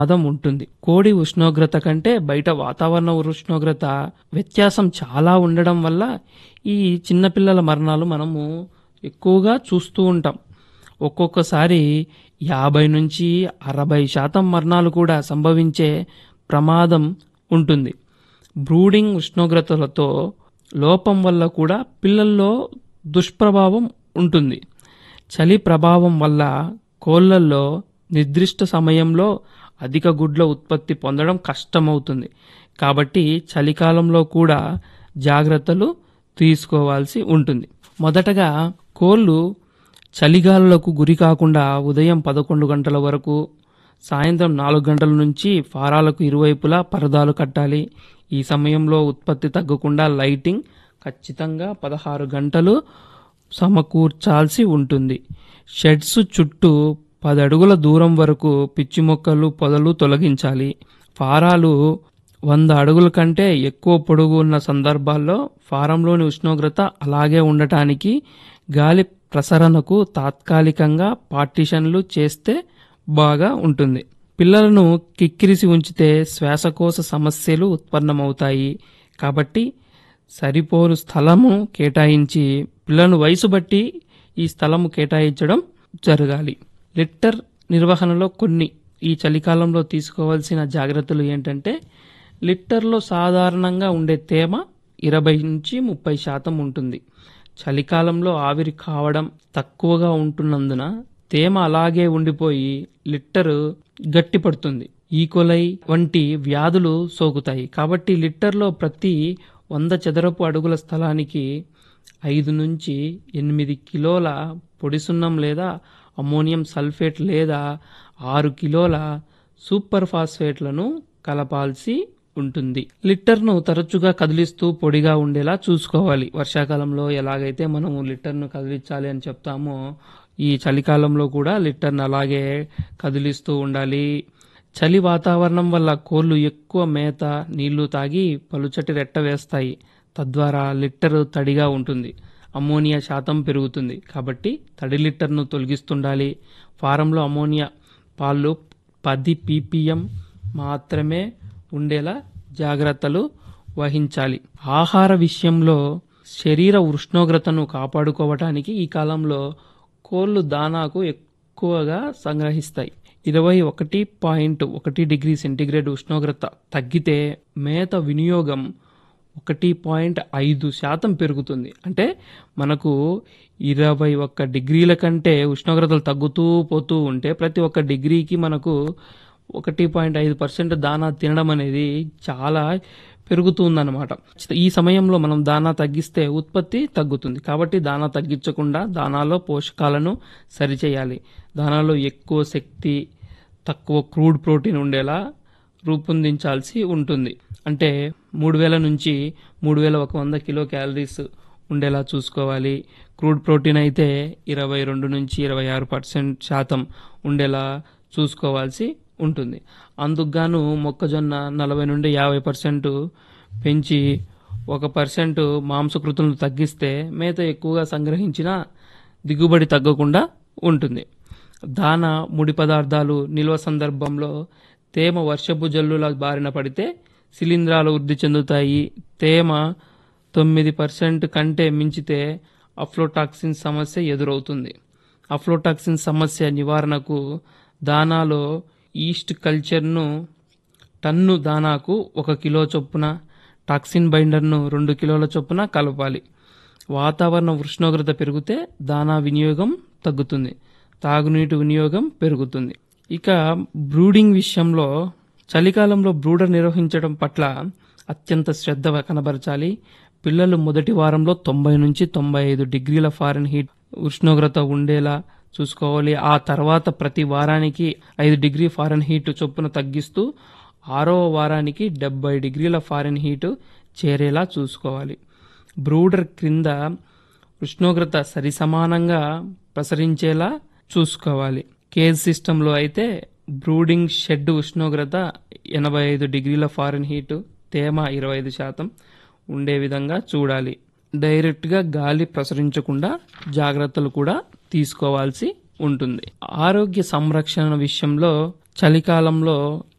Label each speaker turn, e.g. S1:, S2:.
S1: ప్రమాదం ఉంటుంది కోడి ఉష్ణోగ్రత కంటే బయట వాతావరణ ఉష్ణోగ్రత వ్యత్యాసం చాలా ఉండడం వల్ల ఈ చిన్నపిల్లల మరణాలు మనము ఎక్కువగా చూస్తూ ఉంటాం ఒక్కొక్కసారి యాభై నుంచి అరవై శాతం మరణాలు కూడా సంభవించే ప్రమాదం ఉంటుంది బ్రూడింగ్ ఉష్ణోగ్రతలతో లోపం వల్ల కూడా పిల్లల్లో దుష్ప్రభావం ఉంటుంది చలి ప్రభావం వల్ల కోళ్ళల్లో నిర్దిష్ట సమయంలో అధిక గుడ్ల ఉత్పత్తి పొందడం కష్టమవుతుంది కాబట్టి చలికాలంలో కూడా జాగ్రత్తలు తీసుకోవాల్సి ఉంటుంది మొదటగా కోళ్ళు చలిగాలులకు గురి కాకుండా ఉదయం పదకొండు గంటల వరకు సాయంత్రం నాలుగు గంటల నుంచి ఫారాలకు ఇరువైపులా పరదాలు కట్టాలి ఈ సమయంలో ఉత్పత్తి తగ్గకుండా లైటింగ్ ఖచ్చితంగా పదహారు గంటలు సమకూర్చాల్సి ఉంటుంది షెడ్స్ చుట్టూ పది అడుగుల దూరం వరకు పిచ్చి మొక్కలు పొదలు తొలగించాలి ఫారాలు వంద అడుగుల కంటే ఎక్కువ పొడుగు ఉన్న సందర్భాల్లో ఫారంలోని ఉష్ణోగ్రత అలాగే ఉండటానికి గాలి ప్రసరణకు తాత్కాలికంగా పార్టిషన్లు చేస్తే బాగా ఉంటుంది పిల్లలను కిక్కిరిసి ఉంచితే శ్వాసకోశ సమస్యలు ఉత్పన్నమవుతాయి కాబట్టి సరిపోను స్థలము కేటాయించి పిల్లలను వయసు బట్టి ఈ స్థలము కేటాయించడం జరగాలి లిట్టర్ నిర్వహణలో కొన్ని ఈ చలికాలంలో తీసుకోవాల్సిన జాగ్రత్తలు ఏంటంటే లిట్టర్లో సాధారణంగా ఉండే తేమ ఇరవై నుంచి ముప్పై శాతం ఉంటుంది చలికాలంలో ఆవిరి కావడం తక్కువగా ఉంటున్నందున తేమ అలాగే ఉండిపోయి లిట్టరు గట్టిపడుతుంది ఈకోలై వంటి వ్యాధులు సోకుతాయి కాబట్టి లిట్టర్లో ప్రతి వంద చదరపు అడుగుల స్థలానికి ఐదు నుంచి ఎనిమిది కిలోల పొడి సున్నం లేదా అమ్మోనియం సల్ఫేట్ లేదా ఆరు కిలోల సూపర్ ఫాస్ఫేట్లను కలపాల్సి ఉంటుంది లిట్టర్ను తరచుగా కదిలిస్తూ పొడిగా ఉండేలా చూసుకోవాలి వర్షాకాలంలో ఎలాగైతే మనము లిట్టర్ను కదిలించాలి అని చెప్తామో ఈ చలికాలంలో కూడా లిట్టర్ను అలాగే కదిలిస్తూ ఉండాలి చలి వాతావరణం వల్ల కోళ్ళు ఎక్కువ మేత నీళ్లు తాగి పలుచటి రెట్ట వేస్తాయి తద్వారా లిట్టరు తడిగా ఉంటుంది అమ్మోనియా శాతం పెరుగుతుంది కాబట్టి తడి లిట్టర్ను తొలగిస్తుండాలి ఫారంలో అమ్మోనియా పాలు పది పీపీఎం మాత్రమే ఉండేలా జాగ్రత్తలు వహించాలి ఆహార విషయంలో శరీర ఉష్ణోగ్రతను కాపాడుకోవటానికి ఈ కాలంలో కోళ్ళు దానాకు ఎక్కువగా సంగ్రహిస్తాయి ఇరవై ఒకటి పాయింట్ ఒకటి డిగ్రీ సెంటీగ్రేడ్ ఉష్ణోగ్రత తగ్గితే మేత వినియోగం ఒకటి పాయింట్ ఐదు శాతం పెరుగుతుంది అంటే మనకు ఇరవై ఒక్క డిగ్రీల కంటే ఉష్ణోగ్రతలు తగ్గుతూ పోతూ ఉంటే ప్రతి ఒక్క డిగ్రీకి మనకు ఒకటి పాయింట్ ఐదు పర్సెంట్ దానా తినడం అనేది చాలా పెరుగుతుందన్నమాట ఈ సమయంలో మనం దానా తగ్గిస్తే ఉత్పత్తి తగ్గుతుంది కాబట్టి దానా తగ్గించకుండా దానాలో పోషకాలను సరిచేయాలి దానాలో ఎక్కువ శక్తి తక్కువ క్రూడ్ ప్రోటీన్ ఉండేలా రూపొందించాల్సి ఉంటుంది అంటే మూడు వేల నుంచి మూడు వేల ఒక వంద కిలో క్యాలరీస్ ఉండేలా చూసుకోవాలి క్రూడ్ ప్రోటీన్ అయితే ఇరవై రెండు నుంచి ఇరవై ఆరు పర్సెంట్ శాతం ఉండేలా చూసుకోవాల్సి ఉంటుంది అందుకుగాను మొక్కజొన్న నలభై నుండి యాభై పర్సెంట్ పెంచి ఒక పర్సెంట్ మాంసకృతులను తగ్గిస్తే మేత ఎక్కువగా సంగ్రహించిన దిగుబడి తగ్గకుండా ఉంటుంది దాన ముడి పదార్థాలు నిల్వ సందర్భంలో తేమ వర్షపు జల్లుల బారిన పడితే శిలీంధ్రాలు వృద్ధి చెందుతాయి తేమ తొమ్మిది పర్సెంట్ కంటే మించితే అఫ్లోటాక్సిన్ సమస్య ఎదురవుతుంది అఫ్లోటాక్సిన్ సమస్య నివారణకు దానాలో ఈస్ట్ కల్చర్ను టన్ను దానాకు ఒక కిలో చొప్పున టాక్సిన్ బైండర్ను రెండు కిలోల చొప్పున కలపాలి వాతావరణ ఉష్ణోగ్రత పెరిగితే దానా వినియోగం తగ్గుతుంది తాగునీటి వినియోగం పెరుగుతుంది ఇక బ్రూడింగ్ విషయంలో చలికాలంలో బ్రూడర్ నిర్వహించడం పట్ల అత్యంత శ్రద్ధ కనబరచాలి పిల్లలు మొదటి వారంలో తొంభై నుంచి తొంభై ఐదు డిగ్రీల ఫారెన్ హీట్ ఉష్ణోగ్రత ఉండేలా చూసుకోవాలి ఆ తర్వాత ప్రతి వారానికి ఐదు డిగ్రీ ఫారెన్ హీట్ చొప్పున తగ్గిస్తూ ఆరవ వారానికి డెబ్బై డిగ్రీల ఫారెన్ హీట్ చేరేలా చూసుకోవాలి బ్రూడర్ క్రింద ఉష్ణోగ్రత సరిసమానంగా ప్రసరించేలా చూసుకోవాలి కేజ్ సిస్టంలో అయితే బ్రూడింగ్ షెడ్ ఉష్ణోగ్రత ఎనభై ఐదు డిగ్రీల ఫారెన్ హీట్ తేమ ఇరవై ఐదు శాతం ఉండే విధంగా చూడాలి డైరెక్ట్గా గాలి ప్రసరించకుండా జాగ్రత్తలు కూడా తీసుకోవాల్సి ఉంటుంది ఆరోగ్య సంరక్షణ విషయంలో చలికాలంలో